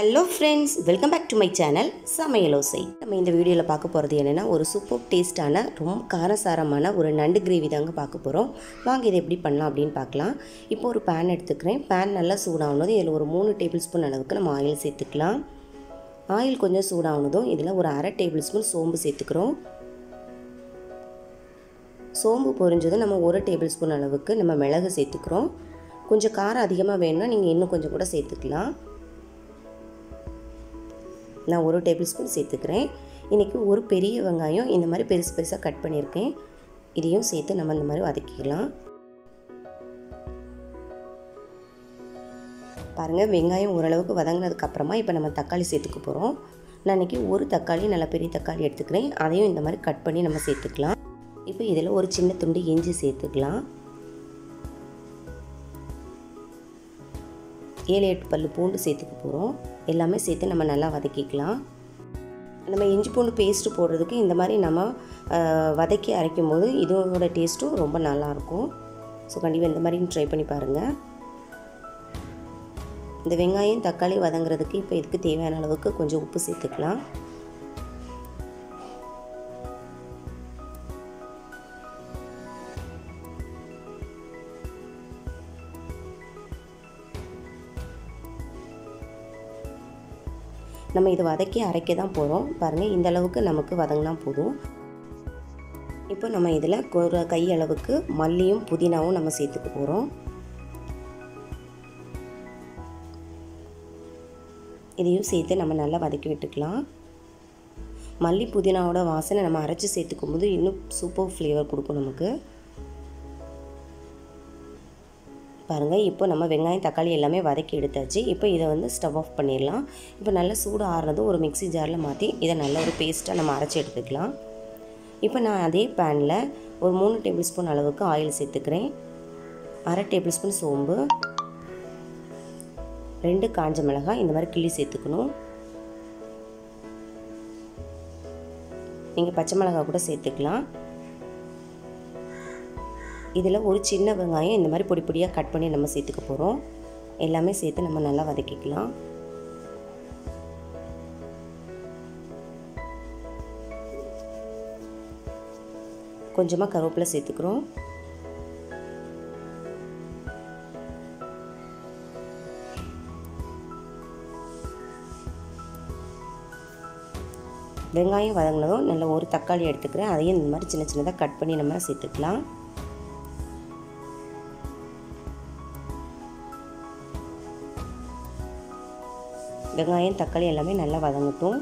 hello friends welcome back to my channel Samayalosai நம்ம இந்த வீடியோவில் பார்க்க போகிறது என்னென்னா ஒரு சூப்பர் டேஸ்டான ரொம்ப காரசாரமான ஒரு நண்டு கிரேவி தாங்க பார்க்க போகிறோம் வாங்க இதை எப்படி பண்ணலாம் அப்படின்னு பார்க்கலாம் இப்போ ஒரு பேன் எடுத்துக்கிறேன் பேன் நல்லா சூடாகனதும் இதில் ஒரு மூணு டேபிள் ஸ்பூன் அளவுக்கு நம்ம ஆயில் சேர்த்துக்கலாம் ஆயில் கொஞ்சம் சூடாகனதும் இதில் ஒரு அரை டேபிள் ஸ்பூன் சோம்பு சேர்த்துக்கிறோம் சோம்பு பொரிஞ்சதும் நம்ம ஒரு டேபிள் ஸ்பூன் அளவுக்கு நம்ம மிளகு சேர்த்துக்கிறோம் கொஞ்சம் காரம் அதிகமாக வேணும்னா நீங்கள் இன்னும் கொஞ்சம் கூட சேர்த்துக்கலாம் நான் ஒரு டேபிள் ஸ்பூன் சேர்த்துக்கிறேன் இன்றைக்கி ஒரு பெரிய வெங்காயம் இந்த மாதிரி பெருசு பெருசாக கட் பண்ணியிருக்கேன் இதையும் சேர்த்து நம்ம இந்த மாதிரி வதக்கிக்கலாம் பாருங்கள் வெங்காயம் ஓரளவுக்கு வதங்கினதுக்கப்புறமா இப்போ நம்ம தக்காளி சேர்த்துக்க போகிறோம் நான் இன்றைக்கி ஒரு தக்காளி நல்ல பெரிய தக்காளி எடுத்துக்கிறேன் அதையும் இந்த மாதிரி கட் பண்ணி நம்ம சேர்த்துக்கலாம் இப்போ இதில் ஒரு சின்ன துண்டு இஞ்சி சேர்த்துக்கலாம் ஏழு எட்டு பல் பூண்டு சேர்த்துக்க போகிறோம் எல்லாமே சேர்த்து நம்ம நல்லா வதக்கிக்கலாம் நம்ம இஞ்சி பூண்டு பேஸ்ட்டு போடுறதுக்கு இந்த மாதிரி நம்ம வதக்கி அரைக்கும் போது இதோட டேஸ்ட்டும் ரொம்ப நல்லாயிருக்கும் ஸோ கண்டிப்பாக இந்த மாதிரி ட்ரை பண்ணி பாருங்கள் இந்த வெங்காயம் தக்காளி வதங்குறதுக்கு இப்போ இதுக்கு தேவையான அளவுக்கு கொஞ்சம் உப்பு சேர்த்துக்கலாம் நம்ம இது வதக்கி அரைக்க தான் போகிறோம் பாருங்கள் இந்த அளவுக்கு நமக்கு வதங்கினா போதும் இப்போ நம்ம இதில் ஒரு கை அளவுக்கு மல்லியும் புதினாவும் நம்ம சேர்த்துக்க போகிறோம் இதையும் சேர்த்து நம்ம நல்லா வதக்கி விட்டுக்கலாம் மல்லி புதினாவோட வாசனை நம்ம அரைச்சி சேர்த்துக்கும் போது இன்னும் சூப்பர் ஃப்ளேவர் கொடுக்கும் நமக்கு பாருங்கள் இப்போ நம்ம வெங்காயம் தக்காளி எல்லாமே வதக்கி எடுத்தாச்சு இப்போ இதை வந்து ஸ்டவ் ஆஃப் பண்ணிடலாம் இப்போ நல்லா சூடு ஆறுனதும் ஒரு மிக்சி ஜாரில் மாற்றி இதை நல்ல ஒரு பேஸ்ட்டாக நம்ம அரைச்சி எடுத்துக்கலாம் இப்போ நான் அதே பேனில் ஒரு மூணு டேபிள் ஸ்பூன் அளவுக்கு ஆயில் சேர்த்துக்கிறேன் அரை டேபிள் ஸ்பூன் சோம்பு ரெண்டு காஞ்ச மிளகாய் இந்த மாதிரி கிள்ளி சேர்த்துக்கணும் நீங்கள் பச்சை மிளகாய் கூட சேர்த்துக்கலாம் இதில் ஒரு சின்ன வெங்காயம் இந்த மாதிரி பொடி பொடியாக கட் பண்ணி நம்ம சேர்த்துக்க போகிறோம் எல்லாமே சேர்த்து நம்ம நல்லா வதக்கிக்கலாம் கொஞ்சமாக கருவேப்பிலை சேர்த்துக்கிறோம் வெங்காயம் வதங்கினதும் நல்ல ஒரு தக்காளி எடுத்துக்கிறேன் அதையும் இந்த மாதிரி சின்ன சின்னதாக கட் பண்ணி நம்ம சேர்த்துக்கலாம் வெங்காயம் தக்காளி எல்லாமே நல்லா வதங்கட்டும்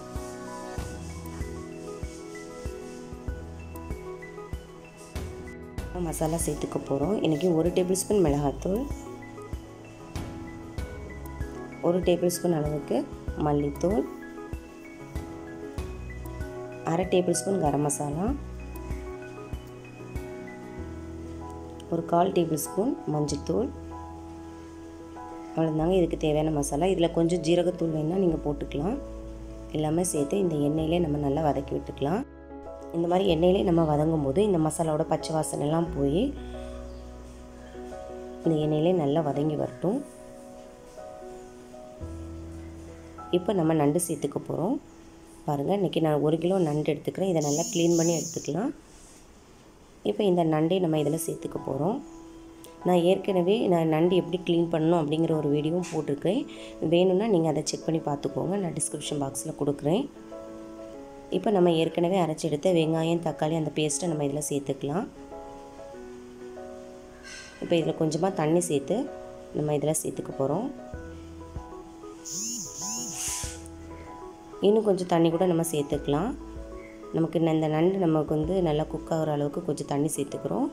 மசாலா சேர்த்துக்க போகிறோம் இன்றைக்கி ஒரு டேபிள் ஸ்பூன் மிளகாத்தூள் ஒரு டேபிள் ஸ்பூன் அளவுக்கு மல்லித்தூள் அரை டேபிள் ஸ்பூன் கரம் மசாலா ஒரு கால் டேபிள் ஸ்பூன் மஞ்சள்தூள் அவ்வளோதாங்க இதுக்கு தேவையான மசாலா இதில் கொஞ்சம் ஜீரகத்தூள் வேணால் நீங்கள் போட்டுக்கலாம் எல்லாமே சேர்த்து இந்த எண்ணெயிலே நம்ம நல்லா வதக்கி விட்டுக்கலாம் இந்த மாதிரி எண்ணெயிலே நம்ம வதங்கும் போது இந்த மசாலாவோட பச்சை வாசனைலாம் போய் இந்த எண்ணெயிலே நல்லா வதங்கி வரட்டும் இப்போ நம்ம நண்டு சேர்த்துக்க போகிறோம் பாருங்கள் இன்றைக்கி நான் ஒரு கிலோ நண்டு எடுத்துக்கிறேன் இதை நல்லா க்ளீன் பண்ணி எடுத்துக்கலாம் இப்போ இந்த நண்டை நம்ம இதில் சேர்த்துக்க போகிறோம் நான் ஏற்கனவே நான் நண்டு எப்படி க்ளீன் பண்ணணும் அப்படிங்கிற ஒரு வீடியோவும் போட்டிருக்கிறேன் வேணும்னா நீங்கள் அதை செக் பண்ணி பார்த்துக்கோங்க நான் டிஸ்கிரிப்ஷன் பாக்ஸில் கொடுக்குறேன் இப்போ நம்ம ஏற்கனவே அரைச்சி எடுத்த வெங்காயம் தக்காளி அந்த பேஸ்ட்டை நம்ம இதில் சேர்த்துக்கலாம் இப்போ இதில் கொஞ்சமாக தண்ணி சேர்த்து நம்ம இதில் சேர்த்துக்க போகிறோம் இன்னும் கொஞ்சம் தண்ணி கூட நம்ம சேர்த்துக்கலாம் நமக்கு இந்த நண்டு நமக்கு வந்து நல்லா குக் ஆகிற அளவுக்கு கொஞ்சம் தண்ணி சேர்த்துக்கிறோம்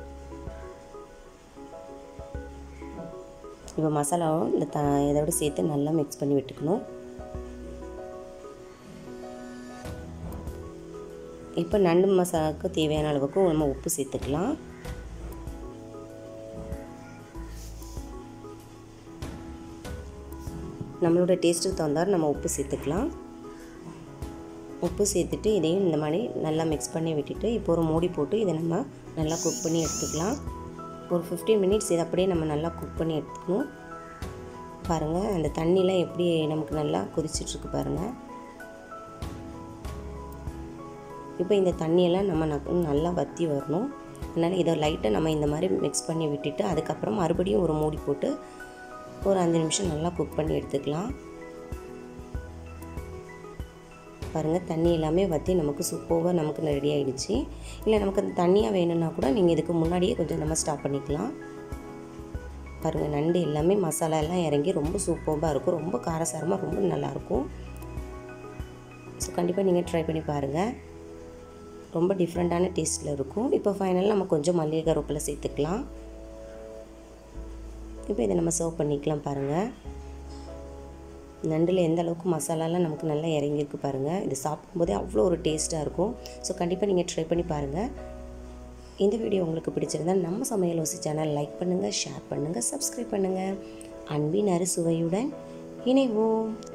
இப்போ மசாலாவும் இந்த த இதோட சேர்த்து நல்லா மிக்ஸ் பண்ணி விட்டுக்கணும் இப்போ நண்டு மசாலாவுக்கு தேவையான அளவுக்கு நம்ம உப்பு சேர்த்துக்கலாம் நம்மளோட டேஸ்ட்டுக்கு தகுந்தார் நம்ம உப்பு சேர்த்துக்கலாம் உப்பு சேர்த்துட்டு இதையும் இந்த மாதிரி நல்லா மிக்ஸ் பண்ணி விட்டுட்டு இப்போ ஒரு மூடி போட்டு இதை நம்ம நல்லா குக் பண்ணி எடுத்துக்கலாம் ஒரு ஃபிஃப்டீன் மினிட்ஸ் இதை அப்படியே நம்ம நல்லா குக் பண்ணி எடுத்துக்கணும் பாருங்கள் அந்த தண்ணிலாம் எப்படி நமக்கு நல்லா கொதிச்சிட்ருக்கு பாருங்கள் இப்போ இந்த தண்ணியெல்லாம் நம்ம ந- நல்லா வற்றி வரணும் அதனால் இதை லைட்டாக நம்ம இந்த மாதிரி மிக்ஸ் பண்ணி விட்டுட்டு அதுக்கப்புறம் மறுபடியும் ஒரு மூடி போட்டு ஒரு அஞ்சு நிமிஷம் நல்லா குக் பண்ணி எடுத்துக்கலாம் பாருங்கள் தண்ணி எல்லாமே வற்றி நமக்கு சூப்பராக நமக்கு ரெடி ஆகிடுச்சு இல்லை நமக்கு அந்த தண்ணியாக வேணும்னா கூட நீங்கள் இதுக்கு முன்னாடியே கொஞ்சம் நம்ம ஸ்டாப் பண்ணிக்கலாம் பாருங்கள் நண்டு எல்லாமே மசாலா எல்லாம் இறங்கி ரொம்ப சூப்பராக இருக்கும் ரொம்ப காரசாரமாக ரொம்ப நல்லாயிருக்கும் ஸோ கண்டிப்பாக நீங்கள் ட்ரை பண்ணி பாருங்கள் ரொம்ப டிஃப்ரெண்ட்டான டேஸ்ட்டில் இருக்கும் இப்போ ஃபைனலாக நம்ம கொஞ்சம் மல்லிகை கருவேப்பிலை சேர்த்துக்கலாம் இப்போ இதை நம்ம சர்வ் பண்ணிக்கலாம் பாருங்கள் நண்டில் எந்த அளவுக்கு மசாலாலாம் நமக்கு நல்லா இறங்கியிருக்கு பாருங்கள் இது சாப்பிடும்போதே அவ்வளோ ஒரு டேஸ்ட்டாக இருக்கும் ஸோ கண்டிப்பாக நீங்கள் ட்ரை பண்ணி பாருங்கள் இந்த வீடியோ உங்களுக்கு பிடிச்சிருந்தா நம்ம சமையல் ஓசி சேனல் லைக் பண்ணுங்கள் ஷேர் பண்ணுங்கள் சப்ஸ்கிரைப் பண்ணுங்கள் அன்பின் அறுசுவையுடன் இணைவோம்